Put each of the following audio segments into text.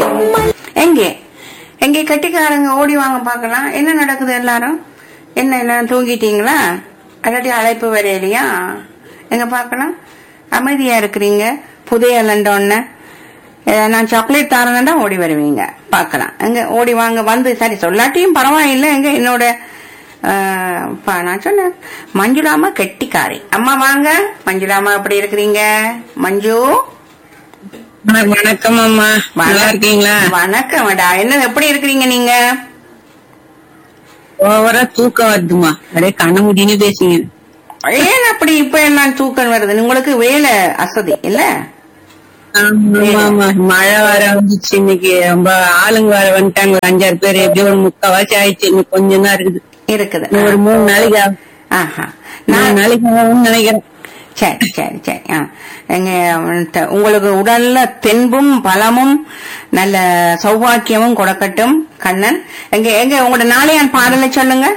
எங்கே எங்கே கட்டிக்காரங்க ஓடி வாங்க பார்க்கலாம் என்ன நடக்குது எல்லாரும் என்ன எல்லாரும் தூங்கிட்டீங்களா அல்லாட்டி அழைப்பு வரையிலையா எங்க பார்க்கலாம் அமைதியா இருக்கிறீங்க புதைய லண்டோன்னு நான் சாக்லேட் தாரேன்னா ஓடி வருவீங்க பார்க்கலாம் எங்க ஓடி வாங்க வந்து சரி சொல்லாட்டியும் பரவாயில்லை எங்க என்னோட அஹ், பா- நான் சொன்னேன் மஞ்சுளாமா கெட்டிக்காரி அம்மா வாங்க மஞ்சுளாமா எப்படி இருக்கிறீங்க மஞ்சு வண- வணக்கம் அம்மா நல்லா இருக்கீங்களா வணக்கம் அடா என்ன எப்படி இருக்கிறீங்க நீங்க ஓவரா தூக்கம் வருதுமா அப்படியே கண்ண முடின்னு பேசுங்க ஏன் அப்படி இப்ப எல்லாம் தூக்கம் வருது உங்களுக்கு வேலை அசதி இல்ல ஆமா, ஆமா, ஆமா. மழை வர வந்துச்சு இன்னைக்கு ரொம்ப ஆளுங்க வர வந்துட்டாங்க ஒரு அஞ்சாறு பேர் எப்படியும் ஒரு முக்காவாசி ஆயிடுச்சு இன்னும் கொஞ்சம் தான் இருக்குது இருக்குது இன்னும் ஒரு மூணு நாளைக்கு ஆகும். ஆஹா மூணு நான் நாளைக்கு ஆகும்னு நினைக்கிறேன் சரி சரி சரி ஆ. எங்க உன்கிட்ட- உங்களுக்கு உடல்ல தென்பும் பலமும் நல்ல சௌபாக்கியமும் கொடுக்கட்டும் கண்ணன் எங்க எங்க உங்களோட நாளையான் பாடலை சொல்லுங்க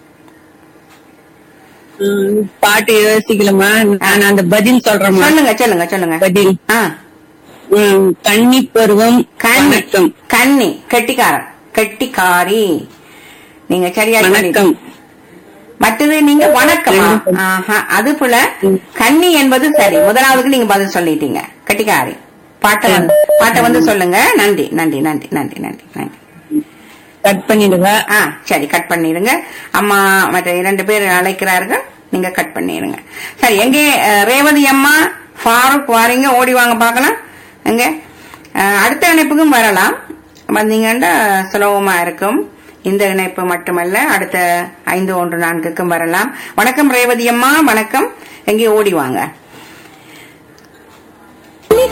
ம், பாட்டு யோசிக்கலமா நான் அந்த பதில் சொல்றேம்மா சொல்லுங்க சொல்லுங்க சொல்லுங்க பதில் ஆ ம், கன்னி பருவம் கண்ணி வணக்கம் கண்ணி கெட்டிக்காரன் கெட்டிக்காரி நீங்க சரியா வணக்கம் சொல்லிட்டீங்க. மற்றது நீங்க வணக்கமா ரெண்டு ஆஹா, அது போல கன்னி என்பது சரி முதலாவதுக்கு நீங்க பதில் சொல்லிட்டீங்க கட்டிக்காரி பாட்டை வந்து பாட்டை வந்து சொல்லுங்க நன்றி நன்றி நன்றி நன்றி நன்றி நன்றி கட் பண்ணிடுவா ஆ சரி கட் பண்ணிடுங்க அம்மா மற்ற இரண்டு பேர் அழைக்கிறார்கள் நீங்க கட் பண்ணிடுங்க சரி எங்கே அஹ், ரேவதி அம்மா ஃபாரூக் வாரீங்க ஓடி வாங்க பார்க்கலாம் எங்க அஹ், அடுத்த இணைப்புக்கும் வரலாம் வந்தீங்கன்னா சுலபமா இருக்கும் இந்த இணைப்பு மட்டுமல்ல அடுத்த ஐந்து ஒன்று நான்குக்கும் வரலாம் வணக்கம் ரேவதி அம்மா வணக்கம் எங்கே ஓடி வாங்க